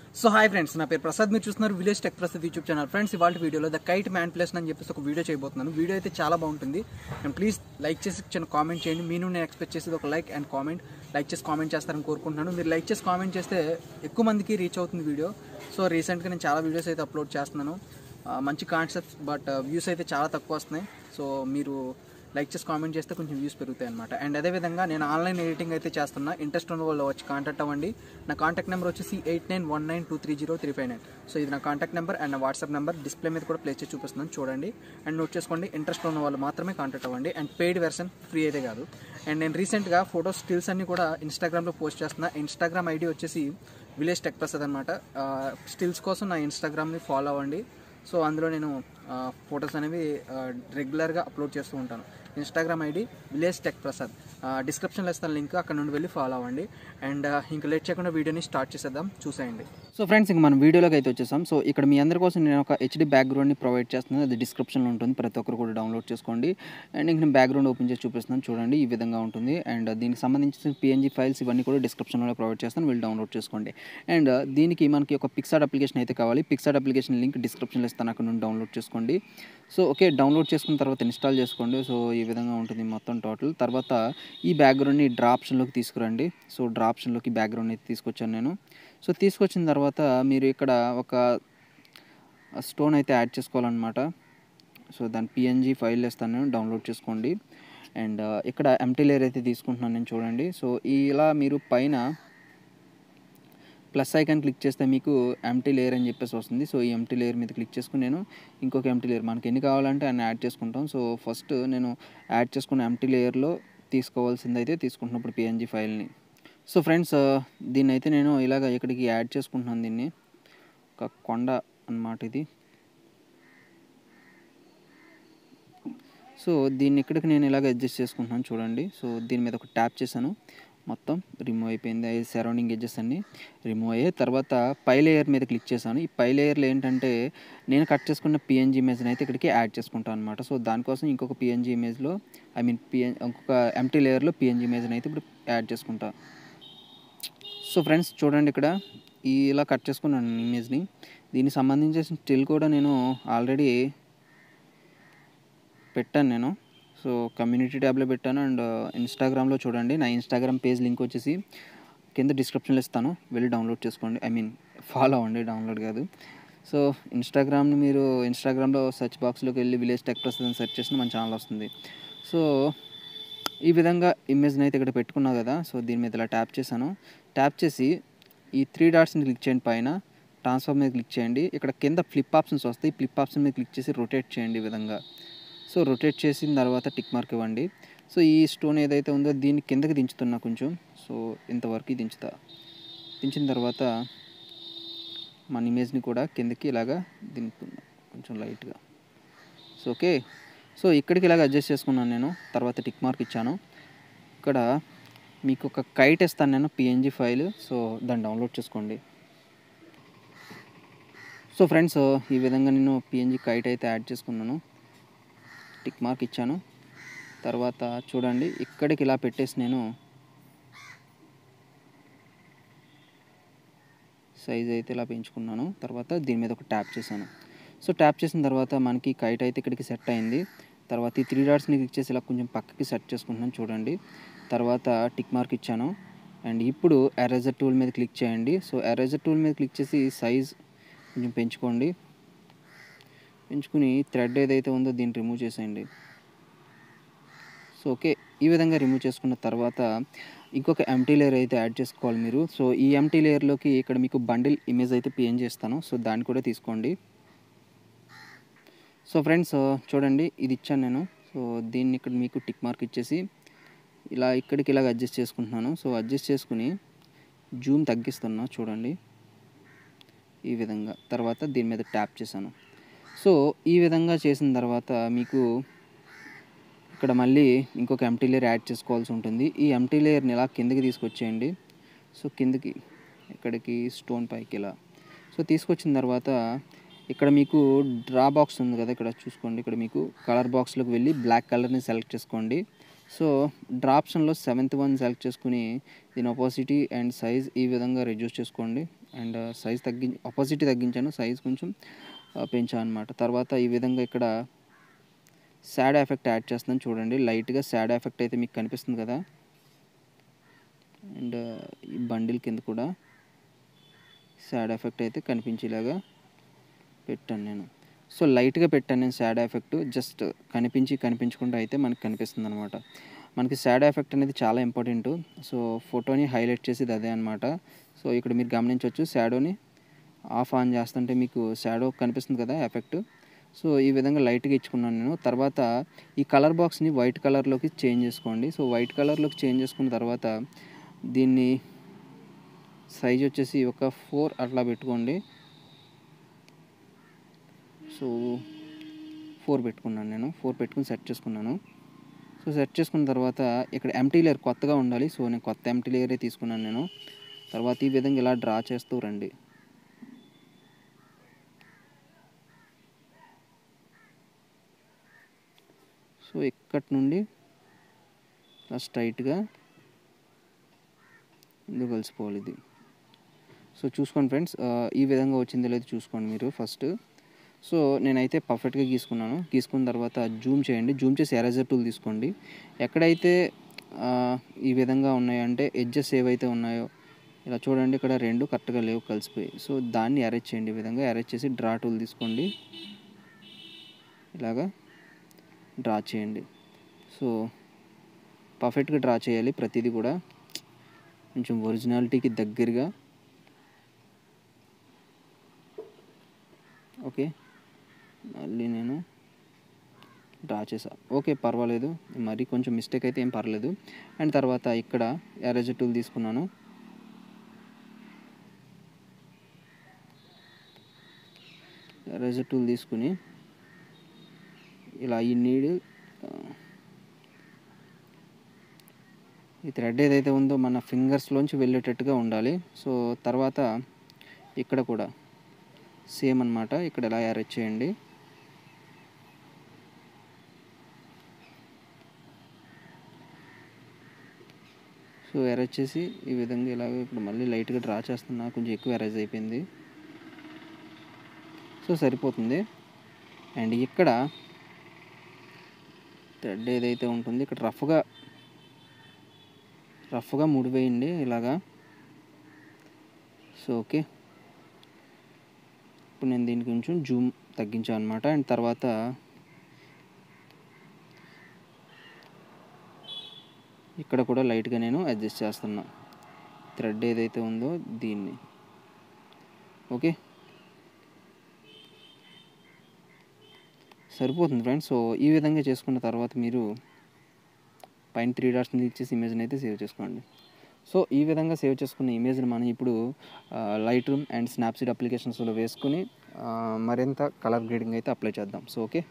so hi friends నా పేరు ప్రసాద్ మీరు చూస్తున్నారు village tech Prasad YouTube channel friends ఇవాళ వీడియోలో ద కైట్ మ్యాన్ ప్లేస్ అని చెప్పేసి ఒక వీడియో చేయబోతున్నాను వీడియో అయితే చాలా బాగుంటుంది అండ్ ప్లీజ్ లైక్ చేసి చిన్న కామెంట్ చేయండి మీ నుండి నేను ఎక్స్పెక్ట్ చేసేది ఒక లైక్ అండ్ కామెంట్ లైక్ చేసి కామెంట్ చేస్తారని కోరుకుంటున్నాను మీరు లైక్ చేసి కామెంట్ చేస్తే ఎక్కువ మందికి రీచ్ అవుతుంది వీడియో సో రీసెంట్గా నేను చాలా వీడియోస్ అయితే అప్లోడ్ చేస్తున్నాను ఆ, మంచి కాన్సెప్ట్స్ బట్ వ్యూస్ అయితే చాలా తక్కువ వస్తున్నాయి సో మీరు లైక్ చేసి కామెంట్ చేస్తే కొంచెం వ్యూస్ పెరుగుతాయి అనమాట అండ్ అదేవిధంగా నేను ఆన్లైన్ ఎడిటింగ్ అయితే చేస్తున్నా ఇంట్రెస్ట్ ఉన్న వాళ్ళు వచ్చి కాంటాక్ట్ అవ్వండి నా కాంటాక్ట్ నెంబర్ వచ్చేసి eight nine one nine two three zero three five nine so ఇది నా కాంటాక్ట్ నెంబర్ అండ్ నా వాట్సాప్ నెంబర్ డిస్ప్లే మీద కూడా ప్లేస్ చేసి చూపిస్తున్నాను చూడండి అండ్ నోట్ చేసుకోండి ఇంట్రెస్ట్ ఉన్న వాళ్ళు మాత్రమే కాంటాక్ట్ అవ్వండి అండ్ పెయిడ్ వెర్షన్ ఫ్రీ అయితే కాదు అండ్ నేను రీసెంట్గా ఫోటో స్టిల్స్ అన్ని కూడా ఇన్స్టాగ్రామ్లో పోస్ట్ చేస్తున్నా ఇన్స్టాగ్రామ్ ఐడి వచ్చేసి విలేజ్ టెక్ ప్రసాద్ అనమాట స్టిల్స్ కోసం నా ఇన్స్టాగ్రామ్ని ఫాలో అవ్వండి సో అందులో నేను ఫొటోస్ అనేవి రెగ్యులర్గా అప్లోడ్ చేస్తూ ఉంటాను Instagram ID village tech Prasad డిస్క్రిప్షన్లో ఇస్తాను లింక్ అక్కడ నుండి వెళ్ళి ఫాలో అవ్వండి అండ్ ఇంకా లేట్ చేయకుండా వీడియోని స్టార్ట్ చేసేద్దాం చూసేయండి సో ఫ్రెండ్స్ ఇంక మనం వీడియోలోకి అయితే వచ్చేసాం సో ఇక్కడ మీ అందరి కోసం నేను ఒక హెచ్డి బ్యాక్గ్రౌండ్ని ప్రొవైడ్ చేస్తున్నాను అది డిస్క్రిప్షన్లో ఉంటుంది ప్రతి ఒక్కరు కూడా డౌన్లోడ్ చేసుకోండి అండ్ ఇంక నేను బ్యాక్గ్రౌండ్ ఓపెన్ చేసి చూపిస్తున్నాను చూడండి ఈ విధంగా ఉంటుంది అండ్ దీనికి సంబంధించిన పిఎన్జీ ఫైల్స్ ఇవన్నీ కూడా డిస్క్రిప్షన్లో ప్రొవైడ్ చేస్తాను వీళ్ళు డౌన్లోడ్ చేసుకోండి అండ్ దీనికి మనకి ఒక పిక్సార్డ్ అప్లికేషన్ అయితే కావాలి పిక్సార్డ్ అప్లికేషన్ లింక్ డిస్క్రిప్షన్లో ఇస్తాను అక్కడ నుండి డౌన్లోడ్ చేసుకోండి సో ఓకే డౌన్లోడ్ చేసుకున్న తర్వాత ఇన్స్టాల్ చేసుకోండి సో ఈ విధంగా ఉంటుంది మొత్తం టోటల్ తర్వాత ఈ బ్యాక్గ్రౌండ్ని డ్రా ఆప్షన్లోకి తీసుకురండి సో డ్రా ఆప్షన్లోకి బ్యాక్గ్రౌండ్ అయితే తీసుకొచ్చాను నేను సో తీసుకొచ్చిన తర్వాత మీరు ఇక్కడ ఒక స్టోన్ అయితే యాడ్ చేసుకోవాలన్నమాట సో దాని పిఎన్జీ ఫైల్ వేస్తాను నేను డౌన్లోడ్ చేసుకోండి అండ్ ఇక్కడ ఎంటీ లేయర్ అయితే తీసుకుంటున్నాను నేను చూడండి సో ఇలా మీరు పైన ప్లస్ ఐకాన్ క్లిక్ చేస్తే మీకు ఎంటీ లేయర్ అని చెప్పేసి వస్తుంది సో ఈ ఎంటీ లేయర్ మీద క్లిక్ చేసుకుని నేను ఇంకొక ఎంటీ లేయర్ మనకి ఎన్ని కావాలంటే అన్ని యాడ్ చేసుకుంటాం సో ఫస్ట్ నేను యాడ్ చేసుకున్న ఎంటీ లేయర్లో తీసుకోవాల్సింది అయితే తీసుకుంటున్నప్పుడు పిఎన్జీ ఫైల్ని సో ఫ్రెండ్స్ దీన్ని అయితే నేను ఇలాగ ఇక్కడికి యాడ్ చేసుకుంటున్నాను దీన్ని ఒక కొండ అన్నమాట ఇది సో దీన్ని ఇక్కడికి నేను ఇలాగ అడ్జస్ట్ చేసుకుంటున్నాను చూడండి సో దీని మీద ఒక ట్యాప్ చేశాను మొత్తం రిమూవ్ అయిపోయింది అవి సరౌండింగ్ ఎడ్జెస్ అన్ని రిమూవ్ అయ్యాయి తర్వాత పై లేయర్ మీద క్లిక్ చేశాను ఈ పై లేయర్లో ఏంటంటే నేను కట్ చేసుకున్న పిఎన్జీ ఇమేజ్ని అయితే ఇక్కడికి యాడ్ చేసుకుంటాను అనమాట సో దానికోసం ఇంకొక పిఎన్జీ ఇమేజ్లో ఐ మీన్ పిఎన్ ఇంకొక ఎంటీ లేయర్లో పిఎన్జీ ఇమేజ్ని అయితే ఇప్పుడు యాడ్ చేసుకుంటా సో ఫ్రెండ్స్ చూడండి ఇక్కడ ఈ ఇలా కట్ చేసుకున్నాను ఇమేజ్ని దీనికి సంబంధించిన స్టిల్ కూడా నేను ఆల్రెడీ పెట్టాను నేను సో కమ్యూనిటీ ట్యాబ్లో పెట్టాను అండ్ ఇన్స్టాగ్రామ్లో చూడండి నా ఇన్స్టాగ్రామ్ పేజ్ లింక్ వచ్చేసి కింద డిస్క్రిప్షన్లో ఇస్తాను వెళ్ళి డౌన్లోడ్ చేసుకోండి ఐ మీన్ ఫాలో అవ్వండి డౌన్లోడ్ కాదు సో ఇన్స్టాగ్రామ్ని మీరు ఇన్స్టాగ్రామ్లో సెర్చ్ బాక్స్లోకి వెళ్ళి విలేజ్ టెక్ ప్రస్తుతం అని సెర్చ్ చేసిన మన ఛానల్ వస్తుంది సో ఈ విధంగా ఇమేజ్ని అయితే ఇక్కడ పెట్టుకున్నా కదా సో దీని మీద ఇలా ట్యాప్ చేశాను ట్యాప్ చేసి ఈ త్రీ డాట్స్ని క్లిక్ చేయండి పైన ట్రాన్స్ఫర్ మీద క్లిక్ చేయండి ఇక్కడ కింద ఫ్లిప్ ఆప్షన్స్ వస్తాయి ఫ్లిప్ ఆప్షన్ మీద క్లిక్ చేసి రొటేట్ చేయండి ఈ విధంగా సో రొటేట్ చేసిన తర్వాత టిక్ మార్క్ ఇవ్వండి సో ఈ స్టోన్ ఏదైతే ఉందో దీన్ని కిందకి దించుతున్నా కొంచెం సో ఇంతవరకు దించుతా దించిన తర్వాత మన ఇమేజ్ని కూడా కిందకి ఇలాగా దింపుతున్నా కొంచెం లైట్గా సో ఓకే సో ఇక్కడికి ఇలాగ అడ్జస్ట్ చేసుకున్నాను నేను తర్వాత టిక్ మార్క్ ఇచ్చాను ఇక్కడ మీకు ఒక కైట్ ఇస్తాను నేను పిఎన్జీ ఫైల్ సో దాన్ని డౌన్లోడ్ చేసుకోండి సో ఫ్రెండ్స్ ఈ విధంగా నేను పిఎన్జీ కైట్ అయితే యాడ్ చేసుకున్నాను టిక్ మార్క్ ఇచ్చాను తర్వాత చూడండి ఇక్కడికి ఇలా పెట్టేసి నేను సైజ్ అయితే ఇలా పెంచుకున్నాను తర్వాత దీని మీద ఒక ట్యాప్ చేశాను సో ట్యాప్ చేసిన తర్వాత మనకి కైట్ అయితే ఇక్కడికి సెట్ అయింది తర్వాత ఈ త్రీ డాట్స్ని క్లిక్ చేసి ఇలా కొంచెం పక్కకి సెట్ చేసుకుంటున్నాను చూడండి తర్వాత టిక్ మార్క్ ఇచ్చాను అండ్ ఇప్పుడు ఎరేజర్ టూల్ మీద క్లిక్ చేయండి సో ఎరేజర్ టూల్ మీద క్లిక్ చేసి సైజ్ కొంచెం పెంచుకోండి పెంచుకుని థ్రెడ్ ఏదైతే ఉందో దీన్ని రిమూవ్ చేసేయండి సో ఓకే ఈ విధంగా రిమూవ్ చేసుకున్న తర్వాత ఇంకొక ఎంటీ లేయర్ అయితే యాడ్ చేసుకోవాలి మీరు సో ఈ ఎంటీ లేయర్లోకి ఇక్కడ మీకు బండిల్ ఇమేజ్ అయితే పిఎన్ చేస్తాను సో దాన్ని కూడా తీసుకోండి సో ఫ్రెండ్స్ చూడండి ఇది ఇచ్చాను నేను సో దీన్ని ఇక్కడ మీకు టిక్ మార్క్ ఇచ్చేసి ఇలా ఇక్కడికి ఇలాగ అడ్జస్ట్ చేసుకుంటున్నాను సో అడ్జస్ట్ చేసుకుని జూమ్ తగ్గిస్తున్నా చూడండి ఈ విధంగా తర్వాత దీని మీద ట్యాప్ చేశాను సో ఈ విధంగా చేసిన తర్వాత మీకు ఇక్కడ మళ్ళీ ఇంకొక ఎంటీ లేయర్ యాడ్ చేసుకోవాల్సి ఉంటుంది ఈ ఎంటీ లేయర్ని ఇలా కిందకి తీసుకొచ్చేయండి సో కిందకి ఇక్కడికి స్టోన్ పైకి ఇలా సో తీసుకొచ్చిన తర్వాత ఇక్కడ మీకు డ్రా బాక్స్ ఉంది కదా ఇక్కడ చూసుకోండి ఇక్కడ మీకు కలర్ బాక్స్లోకి వెళ్ళి బ్లాక్ కలర్ని సెలెక్ట్ చేసుకోండి సో డ్రా ఆప్షన్లో సెవెంత్ వన్ సెలెక్ట్ చేసుకుని దీని ఒపాసిటీ అండ్ సైజ్ ఈ విధంగా రెడ్యూస్ చేసుకోండి అండ్ సైజ్ తగ్గి ఆపోజిట్ తగ్గించాను సైజ్ కొంచెం ఆ, పెంచాను అనమాట తర్వాత ఈ విధంగా ఇక్కడ శాడ్ ఎఫెక్ట్ యాడ్ చేస్తున్నాను చూడండి లైట్గా శాడ్ ఎఫెక్ట్ అయితే మీకు కనిపిస్తుంది కదా అండ్ ఈ బండిల్ కింద కూడా శాడ్ ఎఫెక్ట్ అయితే కనిపించేలాగా పెట్టాను నేను సో లైట్గా పెట్టాను నేను శాడ్ ఎఫెక్ట్ జస్ట్ కనిపించి కనిపించకుండా అయితే మనకి కనిపిస్తుంది అనమాట మనకి శాడ్ ఎఫెక్ట్ అనేది చాలా ఇంపార్టెంట్ సో ఫోటోని హైలైట్ చేసేది అదే అనమాట సో ఇక్కడ మీరు గమనించవచ్చు షాడోని ఆఫ్ ఆన్ చేస్తుంటే మీకు షాడో కనిపిస్తుంది కదా ఎఫెక్ట్ సో ఈ విధంగా లైట్గా ఇచ్చుకున్నాను నేను తర్వాత ఈ కలర్ బాక్స్ని వైట్ కలర్లోకి చేంజ్ చేసుకోండి సో వైట్ కలర్లోకి చేంజ్ చేసుకున్న తర్వాత దీన్ని సైజ్ వచ్చేసి ఒక ఫోర్ అట్లా పెట్టుకోండి సో ఫోర్ పెట్టుకున్నాను నేను ఫోర్ పెట్టుకుని సెట్ చేసుకున్నాను సో సెట్ చేసుకున్న తర్వాత ఇక్కడ ఎంటీ లేయర్ కొత్తగా ఉండాలి సో నేను కొత్త ఎంటీ లేయరే తీసుకున్నాను నేను తర్వాత ఈ విధంగా ఇలా డ్రా చేస్తూ రండి సో ఇక్కడి నుండి ఇలా స్ట్రైట్గా ఇందుకు కలిసిపోవాలి ఇది సో చూసుకోండి ఫ్రెండ్స్ ఆ, ఈ విధంగా వచ్చిందో లేదో చూసుకోండి మీరు ఫస్ట్ సో నేనైతే పర్ఫెక్ట్గా గీసుకున్నాను గీసుకున్న తర్వాత జూమ్ చేయండి జూమ్ చేసి ఎరేజర్ టూల్ తీసుకోండి ఎక్కడైతే ఆ, ఈ విధంగా ఉన్నాయో అంటే ఎడ్జెస్ ఏవైతే ఉన్నాయో ఇలా చూడండి ఇక్కడ రెండు కరెక్ట్గా లేవు కలిసిపోయి సో దాన్ని అరేంజ్ చేయండి ఈ విధంగా అరేంజ్ చేసి డ్రా టూల్ తీసుకోండి ఇలాగా డ్రా చేయండి సో పర్ఫెక్ట్గా డ్రా చేయాలి ప్రతిదీ కూడా కొంచెం ఒరిజినాలిటీకి దగ్గరగా ఓకే మళ్ళీ నేను డ్రా చేసా ఓకే పర్వాలేదు మరి కొంచెం మిస్టేక్ అయితే ఏం పర్లేదు అండ్ తర్వాత ఇక్కడ ఎరేజర్ టూల్ తీసుకున్నాను ఎరేజర్ టూల్ తీసుకుని ఇలా ఈ నీడిల్ ఈ థ్రెడ్ ఏదైతే ఉందో మన ఫింగర్స్లోంచి వెళ్ళేటట్టుగా ఉండాలి సో తర్వాత ఇక్కడ కూడా సేమ్ అన్నమాట ఇక్కడ ఇలా అరేంజ్ చేయండి సో అరేంజ్ చేసి ఈ విధంగా ఇలాగ ఇప్పుడు మళ్ళీ లైట్గా డ్రా చేస్తున్నా కొంచెం ఎక్కువ అరేంజ్ అయిపోయింది సో సరిపోతుంది అండ్ ఇక్కడ థ్రెడ్ ఏదైతే ఉంటుందో ఇక్కడ రఫ్గా రఫ్గా ముడివేయండి ఇలాగా సో ఓకే ఇప్పుడు నేను దీనికి కొంచెం జూమ్ తగ్గించాను అనమాట అండ్ తర్వాత ఇక్కడ కూడా లైట్గా నేను అడ్జస్ట్ చేస్తున్నా థ్రెడ్ ఏదైతే ఉందో దీన్ని ఓకే సరిపోతుంది ఫ్రెండ్స్ సో ఈ విధంగా చేసుకున్న తర్వాత మీరు పైన త్రీ డాట్స్ని క్లిక్ చేసి ఇమేజ్ని అయితే సేవ్ చేసుకోండి సో ఈ విధంగా సేవ్ చేసుకున్న ఇమేజ్ని మనం ఇప్పుడు లైట్ రూమ్ అండ్ స్నాప్సీడ్ అప్లికేషన్స్లో వేసుకుని ఆ, మరింత కలర్ గ్రేడింగ్ అయితే అప్లై చేద్దాం సో ఓకే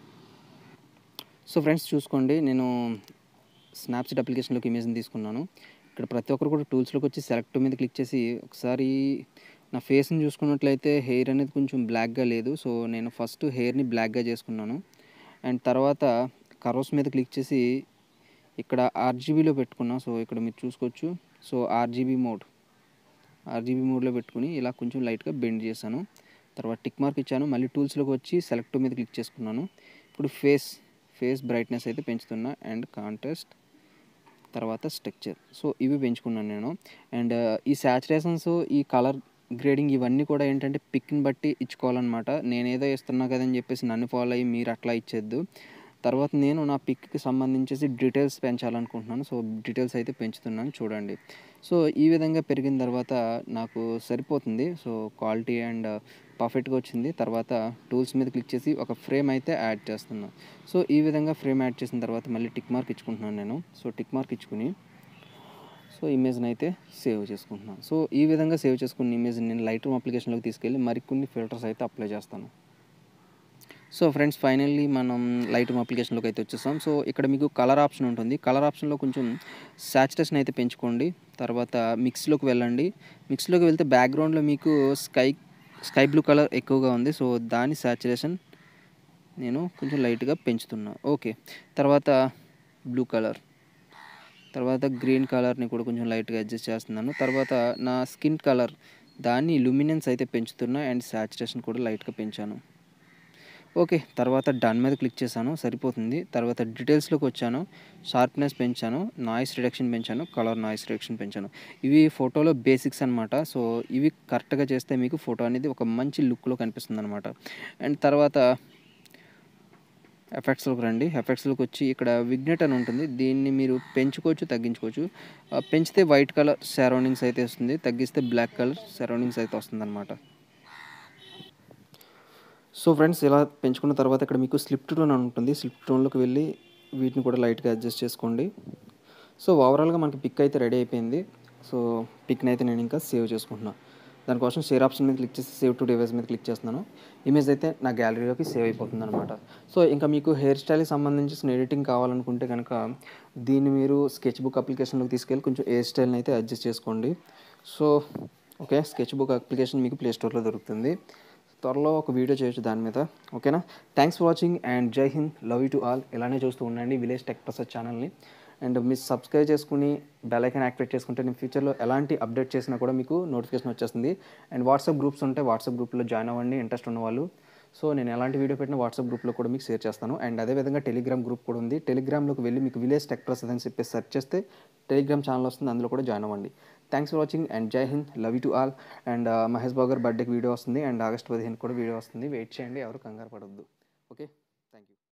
సో ఫ్రెండ్స్ చూసుకోండి నేను స్నాప్సీడ్ అప్లికేషన్లోకి ఇమేజ్ని తీసుకున్నాను ఇక్కడ ప్రతి ఒక్కరు కూడా టూల్స్లోకి వచ్చి సెలెక్ట్ మీద క్లిక్ చేసి ఒకసారి నా ఫేస్ని చూసుకున్నట్లయితే హెయిర్ అనేది కొంచెం బ్లాక్గా లేదు సో నేను ఫస్ట్ హెయిర్ని బ్లాక్గా చేసుకున్నాను అండ్ తర్వాత కరోస్ మీద క్లిక్ చేసి ఇక్కడ ఆర్జీబీలో పెట్టుకున్నా సో ఇక్కడ మీరు చూసుకోవచ్చు సో ఆర్జీబీ మోడ్ ఆర్జీబీ మోడ్లో పెట్టుకుని ఇలా కొంచెం లైట్గా బెండ్ చేశాను తర్వాత టిక్ మార్క్ ఇచ్చాను మళ్ళీ టూల్స్లోకి వచ్చి సెలెక్ట్ మీద క్లిక్ చేసుకున్నాను ఇప్పుడు ఫేస్ ఫేస్ బ్రైట్నెస్ అయితే పెంచుతున్నా అండ్ కాంట్రాస్ట్ తర్వాత స్ట్రక్చర్ సో ఇవి పెంచుకున్నాను నేను అండ్ ఈ శాచురేషన్స్ ఈ కలర్ గ్రేడింగ్ ఇవన్నీ కూడా ఏంటంటే పిక్ని బట్టి ఇచ్చుకోవాలన్నమాట నేనేదో ఇస్తున్నా కదని చెప్పేసి నన్ను ఫాలో అయ్యి మీరు అట్లా ఇచ్చేద్దు తర్వాత నేను నా పిక్కి సంబంధించేసి డీటెయిల్స్ పెంచాలనుకుంటున్నాను సో డీటెయిల్స్ అయితే పెంచుతున్నాను చూడండి సో ఈ విధంగా పెరిగిన తర్వాత నాకు సరిపోతుంది సో క్వాలిటీ అండ్ పర్ఫెక్ట్గా వచ్చింది తర్వాత టూల్స్ మీద క్లిక్ చేసి ఒక ఫ్రేమ్ అయితే యాడ్ చేస్తున్నాను సో ఈ విధంగా ఫ్రేమ్ యాడ్ చేసిన తర్వాత మళ్ళీ టిక్ మార్క్ ఇచ్చుకుంటున్నాను నేను సో టిక్ మార్క్ ఇచ్చుకుని సో ఇమేజ్ని అయితే సేవ్ చేసుకుంటున్నాను సో ఈ విధంగా సేవ్ చేసుకున్న ఇమేజ్ని నేను లైట్ రూమ్ అప్లికేషన్లోకి తీసుకెళ్ళి మరికొన్ని ఫిల్టర్స్ అయితే అప్లై చేస్తాను సో ఫ్రెండ్స్ ఫైనల్లీ మనం లైట్ రూమ్ అప్లికేషన్లోకి అయితే వచ్చేసాం సో ఇక్కడ మీకు కలర్ ఆప్షన్ ఉంటుంది కలర్ ఆప్షన్లో కొంచెం సాచురేషన్ అయితే పెంచుకోండి తర్వాత మిక్స్లోకి వెళ్ళండి మిక్స్లోకి వెళ్తే బ్యాక్గ్రౌండ్లో మీకు స్కై స్కై బ్లూ కలర్ ఎక్కువగా ఉంది సో దాని సాచురేషన్ నేను కొంచెం లైట్గా పెంచుతున్నా ఓకే తర్వాత బ్లూ కలర్ తర్వాత గ్రీన్ కలర్ని కూడా కొంచెం లైట్గా అడ్జస్ట్ చేస్తున్నాను తర్వాత నా స్కిన్ కలర్ దాన్ని లుమినెన్స్ అయితే పెంచుతున్నా అండ్ సాచురేషన్ కూడా లైట్గా పెంచాను ఓకే తర్వాత డన్ మీద క్లిక్ చేశాను సరిపోతుంది తర్వాత డీటెయిల్స్లోకి వచ్చాను షార్ప్నెస్ పెంచాను నాయిస్ రిడక్షన్ పెంచాను కలర్ నాయిస్ రిడక్షన్ పెంచాను ఇవి ఫోటోలో బేసిక్స్ అనమాట సో ఇవి కరెక్ట్గా చేస్తే మీకు ఫోటో అనేది ఒక మంచి లుక్లో కనిపిస్తుంది అనమాట అండ్ తర్వాత ఎఫెక్ట్స్లోకి రండి ఎఫెక్ట్స్లోకి వచ్చి ఇక్కడ విగ్నెట్ అని ఉంటుంది దీన్ని మీరు పెంచుకోవచ్చు తగ్గించుకోవచ్చు ఆ, పెంచితే వైట్ కలర్ సరౌండింగ్స్ అయితే వస్తుంది తగ్గిస్తే బ్లాక్ కలర్ సరౌండింగ్స్ అయితే వస్తుంది అనమాట సో ఫ్రెండ్స్ ఇలా పెంచుకున్న తర్వాత ఇక్కడ మీకు స్లిప్ టోన్ అని ఉంటుంది స్లిప్ టోన్లోకి వెళ్ళి వీటిని కూడా లైట్గా అడ్జస్ట్ చేసుకోండి సో ఓవరాల్గా మనకి పిక్ అయితే రెడీ అయిపోయింది సో పిక్ని అయితే నేను ఇంకా సేవ్ చేసుకుంటున్నాను దానికోసం షేర్ ఆప్షన్ మీద క్లిక్ చేసి సేవ్ టు డివైస్ మీద క్లిక్ చేస్తున్నాను ఇమేజ్ అయితే నా గ్యాలరీలోకి సేవ్ అయిపోతుంది అనమాట సో ఇంకా మీకు హెయిర్ స్టైల్కి సంబంధించిన ఎడిటింగ్ కావాలనుకుంటే కనుక దీన్ని మీరు స్కెచ్ బుక్ అప్లికేషన్లోకి తీసుకెళ్ళి కొంచెం హెయిర్ స్టైల్ని అయితే అడ్జస్ట్ చేసుకోండి so okay sketch book application మీకు ప్లే స్టోర్లో దొరుకుతుంది త్వరలో ఒక వీడియో చేయొచ్చు దాని మీద ఓకేనా thanks for watching and Jai Hind love you to all ఇలానే చూస్తూ ఉండండి విలేజ్ టెక్ ప్రసాద్ ఛానల్ని అండ్ మీరు సబ్స్క్రైబ్ చేసుకుని బెల్ ఐకాన్ యాక్టివేట్ చేసుకుంటే నేను ఫ్యూచర్లో ఎలాంటి అప్డేట్ చేసినా కూడా మీకు నోటిఫికేషన్ వచ్చేస్తుంది అండ్ వాట్సాప్ గ్రూప్స్ ఉంటే వాట్సాప్ గ్రూప్లో జాయిన్ అవ్వండి ఇంట్రెస్ట్ ఉన్నవాళ్ళు సో నేను ఎలాంటి వీడియో పెట్టినా వాట్సాప్ గ్రూప్లో కూడా మీకు షేర్ చేస్తాను అండ్ అదేవిధంగా టెలిగ్రామ్ గ్రూప్ కూడా ఉంది టెలిగ్రామ్లోకి వెళ్ళి మీకు విలేజ్ టెక్ ప్రసాద్ అని చెప్పి సెర్చ్ చేస్తే టెలిగ్రామ్ ఛానల్ వస్తుంది అందులో కూడా జాయిన్ అవ్వండి thanks for watching and Jai Hind love you to all and Mahesh Babu garu బర్త్డేకి వీడియో వస్తుంది అండ్ ఆగస్ట్ పదిహేను కూడా వీడియో వస్తుంది వెయిట్ చేయండి ఎవరు కంగారు పడొద్దు